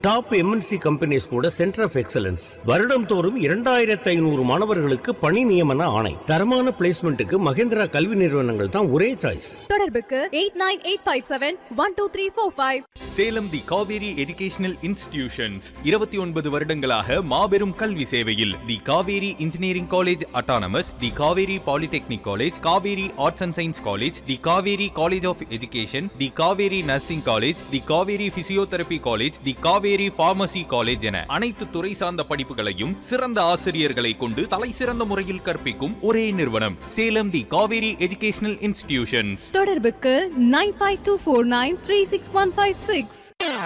top MNC companies கூட centre of excellence வருடம் தோறும் இரண்டாயிரத்தி ஐநூறு மாணவர்களுக்கு பணி நியமன ஆணை தரமான பிளேஸ்மெண்ட்டுக்கு மகேந்திரா கல்வி நிறுவனங்கள் தான் ஒரே சாய்ஸ் தொடர்புக்கு eight nine eight five seven one two three four five Salem the Kaveri educational institutions இருபத்தி ஒன்பது வருடங்களாக மாபெரும் கல்வி சேவையில் the Kaveri engineering college autonomous the Kaveri polytechnic college Kaveri arts and science college the Kaveri college of education the Kaveri nursing college the Kaveri physiotherapy college the Kaveri pharmacy college என அனைத்து துறை சார்ந்த படிப்புகளையும் சிறந்த ஆசிரியர்களை கொண்டு தலை சிறந்த முறையில் கற்பிக்கும் ஒரே நிறுவனம் Salem the Kaveri educational institutions தொடர்புக்கு nine five two four nine three six one five six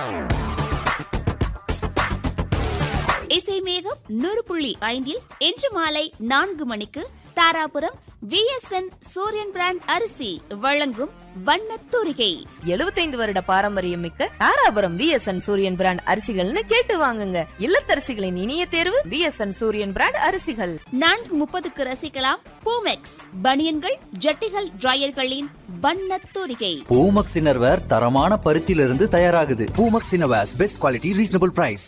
இசை மேகம் நூறு புள்ளி ஐந்தில் இன்று மாலை நான்கு மணிக்கு தாராபுரம் விஎஸ்என் சூரியன் பிராண்ட் அரிசி வழங்கும் வண்ணத் தூரிகை 75 வருட பாரம்பரியம் மிக்க தாராபுரம் விஎஸ்என் சூரியன் பிராண்ட் அரிசிகள்னு கேட்டு வாங்குங்க இல்லத்தரசிகளின் இனிய தேர்வு விஎஸ்என் சூரியன் பிராண்ட் அரிசிகள் நான்கு முப்பதுக்கு ரசிக்கலாம் பூமெக்ஸ் பனியன்கள் ஜட்டிகள் டிரையர்களின் வண்ணத் தூரிகை பூமக்ஸ் இன்னர்வேர் தரமான பருத்தியிலிருந்து தயாராகுது Poomex innerwears best quality reasonable price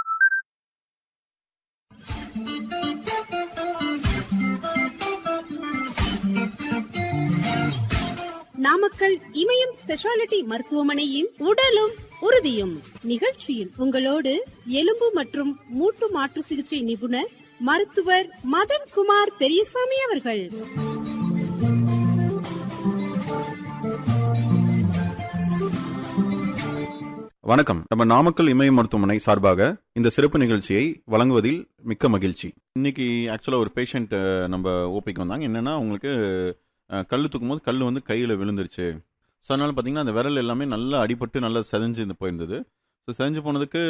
Namakkal Imayam speciality மருத்துவமனையின் உடலும் உறுதியும் நிகழ்ச்சியில் உங்களோடு எலும்பு மற்றும் மூட்டு மாற்று சிகிச்சை நிபுணர் மருத்துவர் மதன் குமார் பெரியசாமி அவர்கள் வணக்கம் நம்ம நாமக்கல் இமய மருத்துவமனை சார்பாக இந்த சிறப்பு நிகழ்ச்சியை வழங்குவதில் மிக்க மகிழ்ச்சி இன்னைக்கு ஆக்சுவலாக ஒரு பேஷண்ட் நம்ம ஓபிக்கு வந்தாங்க என்னன்னா அவங்களுக்கு அஹ், கல்லு தூக்கும் போது கல் வந்து கையில் விழுந்துருச்சு ஸோ அதனால பார்த்தீங்கன்னா அந்த விரல் எல்லாமே நல்லா அடிபட்டு நல்லா செதஞ்சு இந்த போயிருந்தது ஸோ செதஞ்சு போனதுக்கு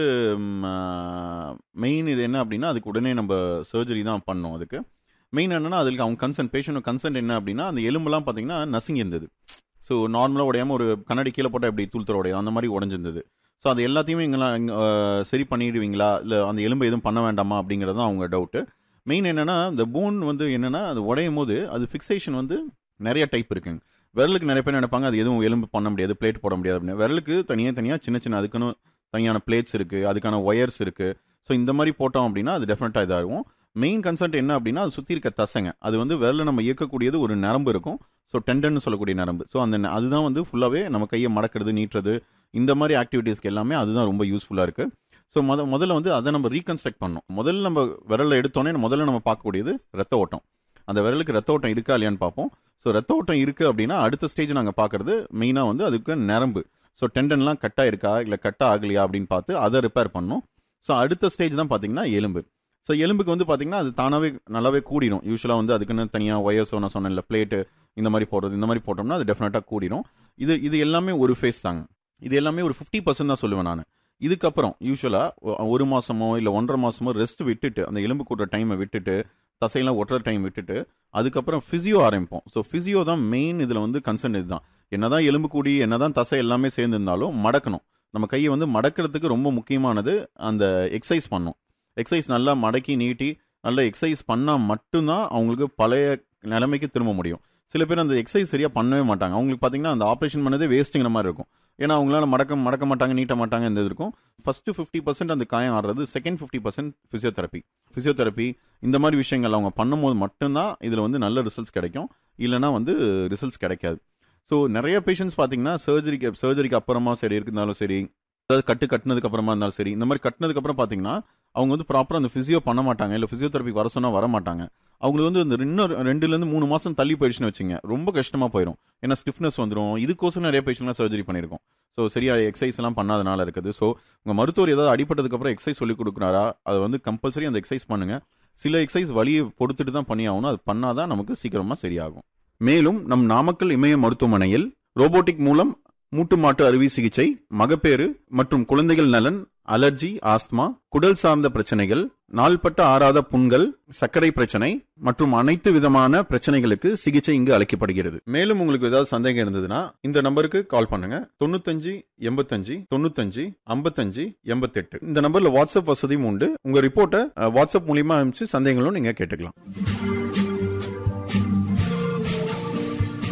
மெயின் இது என்ன அப்படின்னா அதுக்கு உடனே நம்ம சர்ஜரி தான் பண்ணோம் அதுக்கு மெயின் என்னன்னா அதுக்கு அவங்க கன்சென்ட் பேஷண்ட் கன்சென்ட் என்ன அப்படின்னா அந்த எலும்பெல்லாம் பார்த்தீங்கன்னா நசுங்கி இருந்தது ஸோ நார்மலாக உடையாம ஒரு கண்ணாடி கீழே போட்டால் எப்படி தூள் தர உடையும் அந்த மாதிரி உடஞ்சிருந்தது ஸோ அது எல்லாத்தையுமே எங்கெல்லாம் இங்க, அஹ், சரி பண்ணிடுவீங்களா இல்லை அந்த எலும்பு எதுவும் பண்ண வேண்டாமா அப்படிங்கிறது தான் அவங்க டவுட்டு மெயின் என்னன்னா இந்த போன் வந்து என்னன்னா அது உடையும் போது அது ஃபிக்சேஷன் வந்து நிறைய டைப் இருக்குங்க விரலுக்கு நிறைய பேர் நினைப்பாங்க அது எதுவும் எலும்பு பண்ண முடியாது பிளேட் போட முடியாது அப்படின்னு விரலுக்கு தனியாக தனியாக சின்ன சின்ன அதுக்குன்னு தனியான பிளேட்ஸ் இருக்குது அதுக்கான ஒயர்ஸ் இருக்குது ஸோ இந்த மாதிரி போட்டோம் அப்படின்னா அது டெஃபினட்டாக இதாக இருக்கும் மெயின் கன்சென்ட் என்ன அப்படின்னா அது சுற்றி இருக்க தசைங்க அது வந்து விரல நம்ம இயக்கக்கூடியது ஒரு நரம்பு இருக்கும் ஸோ டெண்டன்னு சொல்லக்கூடிய நரம்பு ஸோ அந்த ந- அதுதான் வந்து ஃபுல்லாகவே நம்ம கையை மடக்கிறது நீட்டுறது இந்த மாதிரி ஆக்டிவிட்டீஸ்க்கு எல்லாமே அதுதான் ரொம்ப யூஸ்ஃபுல்லாக இருக்குது ஸோ முத முதல்ல வந்து அதை நம்ம ரீகன்ஸ்ட்ரக்ட் பண்ணணும் முதல்ல நம்ம விரலை எடுத்தோன்னே முதல்ல நம்ம பார்க்கக்கூடியது ரத்த ஓட்டம் அந்த விரலுக்கு ரத்த ஓட்டம் இருக்கா இல்லையான்னு பார்ப்போம் ஸோ ரத்த ஓட்டம் இருக்குது அப்படின்னா அடுத்த ஸ்டேஜ் நாங்கள் பார்க்குறது மெயினாக வந்து அதுக்கு நரம்பு ஸோ டெண்டன்லாம் கட்டாக இருக்கா இல்லை கட்டாக ஆகலையா அப்படின்னு பார்த்து அதை ரிப்பேர் பண்ணணும் ஸோ அடுத்த ஸ்டேஜ் தான் பார்த்தீங்கன்னா எலும்பு ஸோ எலும்புக்கு வந்து பார்த்தீங்கன்னா அது தானாகவே நல்லாவே கூடிடும் யூஸ்வலாக வந்து அதுக்குன்னு தனியாக ஒயர்ஸ் நான் சொன்னேன்ல பிளேட்டு இந்த மாதிரி போடுறது இந்த மாதிரி போட்டோம்னா அது டெஃபினட்டாக கூடிடும் இது இது எல்லாமே ஒரு ஃபேஸ் தாங்க இது எல்லாமே ஒரு ஃபிஃப்டி பர்சன்ட் தான் சொல்லுவேன் நான் இதுக்கப்புறம் யூஸ்வலாக ஒரு மாசமோ இல்லை ஒன்றரை மாசமோ ரெஸ்ட் விட்டுட்டு அந்த எலும்பு கூட்டுற டைமை விட்டுட்டு தசையெல்லாம் ஒட்டுற டைம் விட்டுட்டு அதுக்கப்புறம் ஃபிசியோ ஆரம்பிப்போம் ஸோ ஃபிசியோ தான் மெயின் இதில் வந்து கன்சர்ன் இதுதான் என்னதான் எலும்பு கூடி என்னதான் தசை எல்லாமே சேர்ந்துருந்தாலும் மடக்கணும் நம்ம கையை வந்து மடக்கிறதுக்கு ரொம்ப முக்கியமானது அந்த எக்ஸசைஸ் பண்ணும் எக்ஸசைஸ் நல்லா மடக்கி நீட்டி நல்லா எக்ஸசைஸ் பண்ணால் மட்டும்தான் அவங்களுக்கு பழைய நிலைமைக்கு திரும்ப முடியும் சில பேர் அந்த எக்ஸசைஸ் சரியாக பண்ணவே மாட்டாங்க அவங்களுக்கு பார்த்தீங்கன்னா அந்த ஆப்ரேஷன் பண்ணதே வேஸ்ட்டுங்கிற மாதிரி இருக்கும் ஏன்னா அவங்களால மடக்க மடக்க மாட்டாங்க நீட்ட மாட்டாங்க இந்த இது இருக்கும் ஃபர்ஸ்ட் ஃபிஃப்டி பர்சன்ட் அந்த காயம் ஆடுறது second fifty percent physiotherapy physiotherapy இந்த மாதிரி விஷயங்கள் அவங்க பண்ணும்போது மட்டும்தான் இதில் வந்து நல்ல ரிசல்ட்ஸ் கிடைக்கும் இல்லைனா வந்து ரிசல்ட்ஸ் கிடைக்காது ஸோ நிறைய பேஷண்ட்ஸ் பார்த்தீங்கன்னா சர்ஜரிக்கு சர்ஜரிக்கு அப்புறமா சரி இருந்தாலும் சரி அதாவது கட்டு கட்டினதுக்கு அப்புறமா இருந்தாலும் சரி இந்த மாதிரி கட்டினதுக்கு அப்புறம் பார்த்தீங்கன்னா அவங்க வந்து ப்ராப்பராக அந்த ஃபிசியோ பண்ண மாட்டாங்க இல்லை ஃபிசியோதெரப்பி வர சொன்னால் வர மாட்டாங்க அவங்களுக்கு வந்து இந்த இன்னும் ரெண்டுலேருந்து மூணு மாதம் தள்ளி போயிடுச்சுன்னு வச்சுங்க ரொம்ப கஷ்டமாக போயிடும் ஏன்னா ஸ்டிஃப்னஸ் வந்துடும் இதுக்கோசம் நிறைய பேஷண்ட்லாம் சர்ஜரி பண்ணியிருக்கோம் ஸோ சரியா எக்ஸசைஸ் எல்லாம் பண்ணாதனால இருக்குது ஸோ உங்கள் மருத்துவர் ஏதாவது அடிப்பட்டதுக்கு அப்புறம் எக்ஸசைஸ் சொல்லி கொடுக்குறாரா அதை வந்து கம்பல்சரி அந்த எக்ஸசைஸ் பண்ணுங்க சில எக்ஸசைஸ் வழியை கொடுத்துட்டு தான் பண்ணி ஆகணும் அது பண்ணாதான் நமக்கு சீக்கிரமாக சரியாகும் மேலும் நம் நாமக்கல் இமய மருத்துவமனையில் ரோபோட்டிக் மூலம் மூட்டு மாட்டு அறுவை சிகிச்சை மகப்பேறு மற்றும் குழந்தைகள் நலன் அலர்ஜி ஆஸ்துமா குடல் சார்ந்த பிரச்சனைகள் நாள்பட்ட ஆறாத புண்கள் சர்க்கரை பிரச்சனை மற்றும் அனைத்து விதமான பிரச்சனைகளுக்கு சிகிச்சை இங்கு அளிக்கப்படுகிறது மேலும் உங்களுக்கு ஏதாவது சந்தேகம் இருந்ததுன்னா இந்த நம்பருக்கு கால் பண்ணுங்க தொண்ணூத்தஞ்சு எண்பத்தஞ்சு தொண்ணூத்தஞ்சு ஐம்பத்தஞ்சு எண்பத்தெட்டு இந்த நம்பர்ல வாட்ஸ்அப் வசதியும் உண்டு உங்க ரிப்போர்ட்டை அஹ், வாட்ஸ்அப் மூலியமா அனுப்பிச்சு சந்தேகங்களும் நீங்க கேட்டுக்கலாம்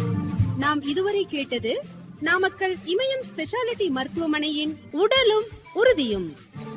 நாம் இதுவரை கேட்டது நாமக்கல் இமயம் ஸ்பெஷாலிட்டி மருத்துவமனையின் உடலும் உறுதியும்